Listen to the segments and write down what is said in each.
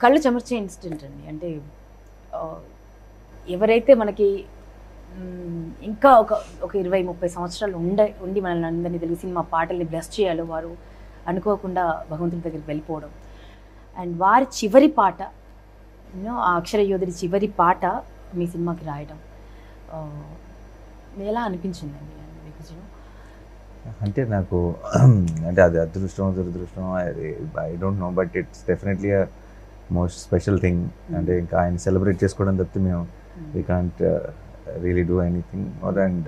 కళ్ళు చెమర్చే ఇన్సిడెంట్ అండి అంటే ఆ, ఎవరైతే మనకి మ్, ఇంకా ఒక ఒక ఇరవై ముప్పై సంవత్సరాలు ఉండే ఉండి మనల్ని అందరినీ తెలుగు సినిమా పాటల్ని బ్లెస్ చేయాలో వారు అనుకోకుండా భగవంతుడి దగ్గరికి వెళ్ళిపోవడం అండ్ వారి చివరి పాట యూనో ఆ అక్షర యోధుడి చివరి పాట మీ సినిమాకి రాయడం ఆ, ఎలా అనిపించిందండి మీకు అంటే నాకు అంటే అది అదృష్టం దురదృష్టం అది I don't know but it's definitely most special thing అంటే ఇంకా ఆయన సెలబ్రేట్ చేసుకోవడం తప్పితే మేము we can't really do anything more and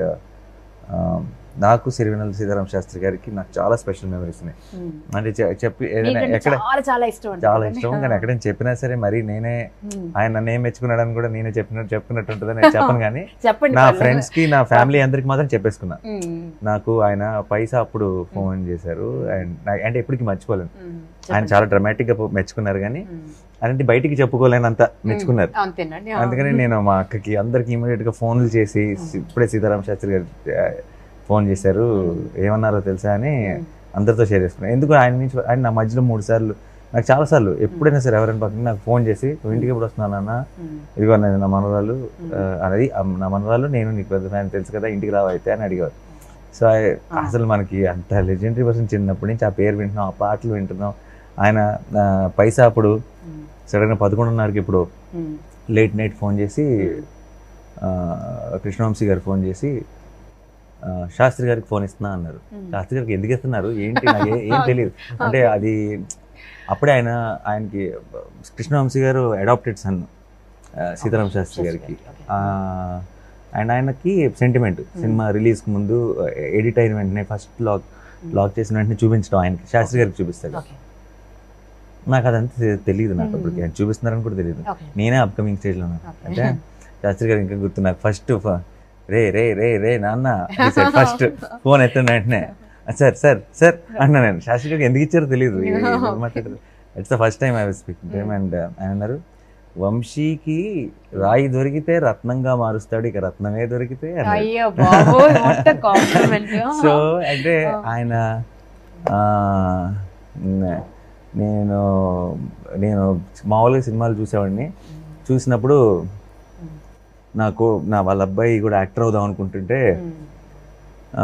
నాకు సిరివెనల్ సీతారాం శాస్త్రి గారికి నాకు చాలా స్పెషల్ మెమరీస్ ఉన్నాయి అంటే చె- చెప్పి ఏదైనా మీకంటే ఎక్కడ చాలా చాలా ఇష్టం అండి చాలా ఇష్టం కానీ ఎక్కడైనా చెప్పినా సరే మరి నేనే మ్. ఆయన నన్ను ఏం మెచ్చుకున్నాడని కూడా నేనే చెప్పినట్టు చెప్పుకున్నట్టు ఉంటుందని నేను చెప్పను కానీ చెప్పండి నా పర్లేదు. ఫ్రెండ్స్ కి నా ఫ్యామిలీ అందరికి మాత్రం చెప్పేసుకున్నా మ్, నాకు ఆయన పైసా అప్పుడు ఫోన్ చేశారు అండ్ నా- అంటే ఎప్పటికీ మర్చిపోలేను మ్, ఆయన చెప్పండి. చాలా డ్రమాటిక్ గా మెచ్చుకున్నారు కానీ మ్. అలాంటి బయటికి చెప్పుకోలేనంత మెచ్చుకున్నారు మ్, అంతేనండి ఆ. అందుకని నేను మా అక్కకి అందరికి ఇమీడియట్ గా ఫోన్లు చేసి ఇప్పుడే సీతారాం శాస్త్రి గారు ఆ, ఫోన్ చేశారు ఏమన్నారో తెలుసా అని మ్, అందరితో షేర్ చేసుకున్నాను ఎందుకు ఆయన నుంచి ఆయన నా మధ్యలో మూడు సార్లు నాకు చాలా సార్లు ఎప్పుడైనా సరే ఎవరైనా పక్కన నాకు ఫోన్ చేసి నువ్వు ఇంటికి ఎప్పుడు వస్తున్నాను అన్న మ్, ఇదిగో అన్నది నా మనవరాలు ఆ, అనేది ఆ, నా మనవరాలు నేను నీకు పెద్ద ఫ్యాన్ తెలుసు కదా ఇంటికి రావైతే అని అడిగారు సో I- అసలు మనకి అంత లెజెండరీ పర్సన్ చిన్నప్పటి నుంచి ఆ పేరు వింటున్నాం ఆ పాటలు వింటున్నాం ఆయన ఆ, పైసా అప్పుడు మ్, సడన్గా పదకొండున్నరకి ఇప్పుడు మ్, లేట్ నైట్ ఫోన్ చేసి ఆ, కృష్ణవంశీ గారు ఫోన్ చేసి ఆ, శాస్త్రి గారికి ఫోన్ ఇస్తున్నా అన్నారు మ్. శాస్త్రి గారికి ఎందుకు ఇస్తున్నారు ఏంటి నాకు ఏ- ఏం తెలియదు అంటే అది అప్పుడే ఆయన ఆయనకి కృష్ణవంశీ గారు అడాప్టెడ్ సన్ సీతారాం శాస్త్రి గారికి ఓకే. ఆ, అండ్ ఆయనకి సెంటిమెంట్ సినిమా రిలీజ్ కు ముందు ఎడిట్ అయిన వెంటనే ఫస్ట్ లాక్ లాక్ చేసిన వెంటనే చూపించడం ఆయనకి శాస్త్రి గారికి చూపిస్తాడు ఓకే. నాకు అదంతా తె- తెలియదు నాకు Hmm. అప్పటికి ఆయన చూపిస్తున్నారని కూడా తెలియదు ఓకే. నేనే అప్కమింగ్ స్టేజ్ లో ఉన్నాను Okay. అంటే శాస్త్రి గారు ఇంకా గుర్తు నాకు ఫస్ట్ రే రే రే రే నాన్న ఫస్ట్ ఫోన్ ఎత్తిన వెంటనే సార్ సార్ సార్ అన్నా నేను శాస్త్రి గారికి ఎందుకు ఇచ్చారో తెలియదు మాట్లాడారు it's the first time I was speaking time and ఆయన అన్నారు వంశీకి రాయి దొరికితే రత్నంగా మారుస్తాడు ఇక రత్నమే దొరికితే అన్నారు అయ్యో బాబోయ్ what a compliment. సో అంటే Ah. ఆయన ఆ, నే- నేను నేను మామూలుగా సినిమాలు చూసేవాడిని చూసినప్పుడు నాకు నా వాళ్ళ అబ్బాయి కూడా యాక్టర్ అవుదాం అనుకుంటుంటే మ్, ఆ,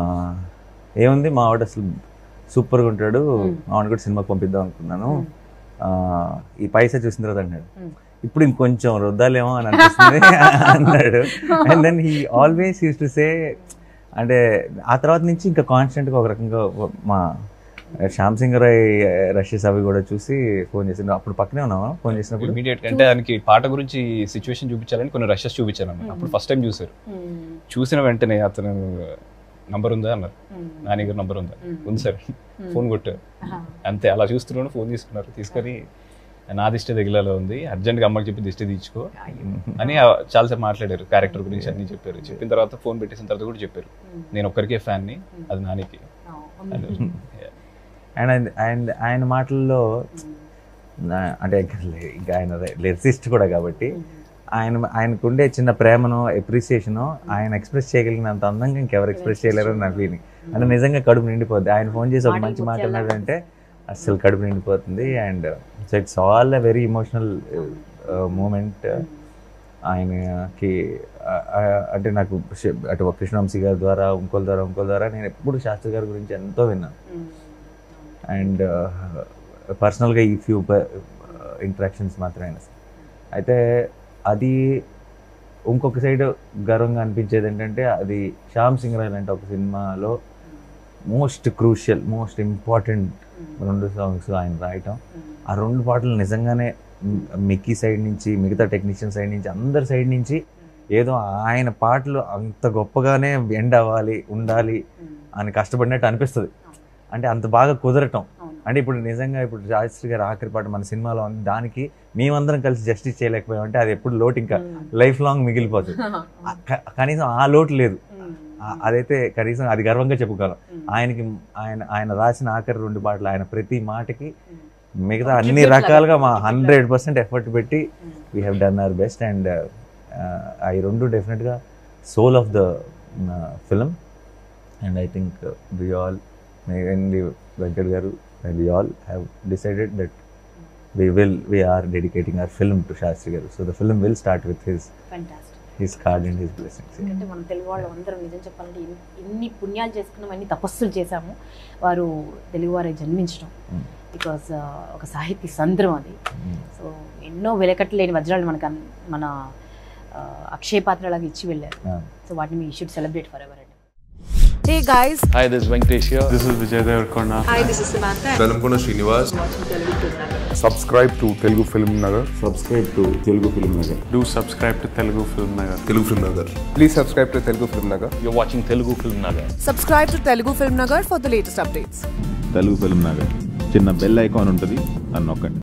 ఏముంది మా వాడు అసలు సూపర్గా ఉంటాడు Hmm. మా వాడిని కూడా సినిమాకి పంపిద్దాం అనుకున్నాను Hmm. ఆ, ఈ పైసా చూసిన తర్వాత అన్నాడు Hmm. ఇప్పుడు ఇంకొంచెం రుద్దాలేమో అని అనిపిస్తుంది అన్నాడు and then he always use to say అంటే ఆ తర్వాత నుంచి ఇంకా కాన్స్టెంట్గా ఒక రకంగా మా శ్యామ్ సింగ్ రాయ్ రషెస్ అవి కూడా చూసి ఫోన్ చేసి అప్పుడు పక్కనే ఉన్నావా ఫోన్ చేసినప్పుడు ఇమీడియట్ అంటే దానికి పాట గురించి సిచ్యువేషన్ చూపించాలని కొన్ని రషెస్ చూపించాను అన్నమాట. అప్పుడు ఫస్ట్ టైం చూసారు మ్, చూసిన వెంటనే అతను నంబర్ ఉందా అన్నారు మ్, నాని గారు నంబర్ ఉందా మ్. ఉంది సార్ మ్. ఫోన్ కొట్టారు ఆహా. అంతే అలా చూస్తున్నాడు ఫోన్ తీసుకున్నారు తీసుకొని నా దిష్టి తగిలాలో ఉంది అర్జెంట్గా అమ్మకి చెప్పి దిష్టి తీర్చుకో అని ఆ చాలాసేపు మాట్లాడారు క్యారెక్టర్ గురించి అన్ని చెప్పారు చెప్పిన తర్వాత ఫోన్ పెట్టేసిన తర్వాత కూడా చెప్పారు మ్. నేను ఒక్కరికే ఫ్యాన్ని అది నానికి ఆ, అని. మ్. అండ్ ఆయన- ఆయన ఆయన మాటల్లో నా- అంటే ఇంకా లే- ఇంకా ఆయన లిరిసిస్ట్ కూడా కాబట్టి ఆయన ఆయనకు ఉండే చిన్న ప్రేమను ఎప్రిసియేషను ఆయన ఎక్స్ప్రెస్ చేయగలిగినంత అందంగా ఇంకెవరు ఎక్స్ప్రెస్ చేయలేరు అని నా ఫీలింగ్ అంటే నిజంగా కడుపు నిండిపోద్ది ఆయన ఫోన్ చేసి ఒక మాటలు మంచి ముత్యాలు మాట్లాడాడంటే అసలు కడుపు నిండిపోతుంది and so it's all a very emotional moment ఆయనకి ఆ, ఆ, అంటే నాకు ష- అటు కృష్ణవంశీ గారి ద్వారా ఇంకోల ద్వారా ఇంకోల ద్వారా నేను ఎప్పుడు శాస్త్రి గారి గురించి ఎంతో విన్నాను మ్. అండ్ పర్సనల్గా ఈ ఫ్యూ ఇంటరాక్షన్స్ మాత్రమే సార్ అయితే అది ఇంకొక సైడ్ గర్వంగా అనిపించేది ఏంటంటే అది శ్యామ్ సింగ్ రాయ్ లాంటి ఒక సినిమాలో మోస్ట్ క్రూషియల్ మోస్ట్ ఇంపార్టెంట్ రెండు సాంగ్స్ ఆయన రాయటం ఆ రెండు పాటలు నిజంగానే మ్, మిక్కీ సైడ్ నుంచి మిగతా టెక్నీషియన్ సైడ్ నుంచి అందరి సైడ్ నుంచి ఏదో ఆయన పాటలు అంత గొప్పగానే ఎండ్ అవ్వాలి ఉండాలి అని కష్టపడినట్టు అనిపిస్తుంది అంటే అంత బాగా కుదరటం అవును. అంటే ఇప్పుడు నిజంగా ఇప్పుడు శాస్త్రి గారు ఆఖరి పాట మన సినిమాలో ఉంది దానికి మేమందరం కలిసి జస్టిస్ చేయలేకపోయామంటే అది ఎప్పుడు లోటు ఇంకా లైఫ్ లాంగ్ మిగిలిపోతుంది ఆ క- కనీసం ఆ లోటు లేదు ఆ- అదైతే కనీసం అది గర్వంగా చెప్పుకోగలం ఆయనకి ఆయన ఆయన రాసిన ఆఖరి రెండు పాటలు ఆయన ప్రతి మాటకి మిగతా అన్ని Tribute లాగా. రకాలుగా మా హండ్రెడ్ పర్సెంట్ ఎఫర్ట్ పెట్టి we have done our best and అవి రెండు డెఫినెట్గా soul of the film and I think we all Venkat garu we all have decided that we will we are dedicating our film to Shastri garu. So the film will start with his fantastic his card and his blessings. Yeah. ఎందుకంటే మన తెలుగు వాళ్ళు అందరం నిజం చెప్పాలంటే ఎన్ని- ఎన్ని పుణ్యాలు చేసుకున్నాం ఎన్ని తపస్సులు చేశాము వారు తెలుగువారే జన్మించడం Mm. బికాస్ ఒక సాహిత్య సంద్రం అది Mm. సో ఎన్నో వెలకట్టలేని వజ్రాలు మనకు అన్- మన ఆ, అక్షయ పాత్రలాగా ఇచ్చి వెళ్ళారు Yeah. సో వాటిని మీ షుడ్ సెలబ్రేట్ ఫర్ ఎవర్ అండి Hey guys, hi this Venkatesh This is Vijay Devarkonda. hi, this is Samantha. Velankonda Srinivas subscribe to Telugu Film Nagar. Subscribe to Telugu film Nagar Do subscribe to Telugu Film Nagar. Telugu film Nagar Please subscribe to Telugu Film Nagar. You're watching Telugu film Nagar Subscribe to Telugu Film Nagar for the latest updates. Telugu film Nagar చిన్న bell icon ఉంటుంది అని నొక్కండి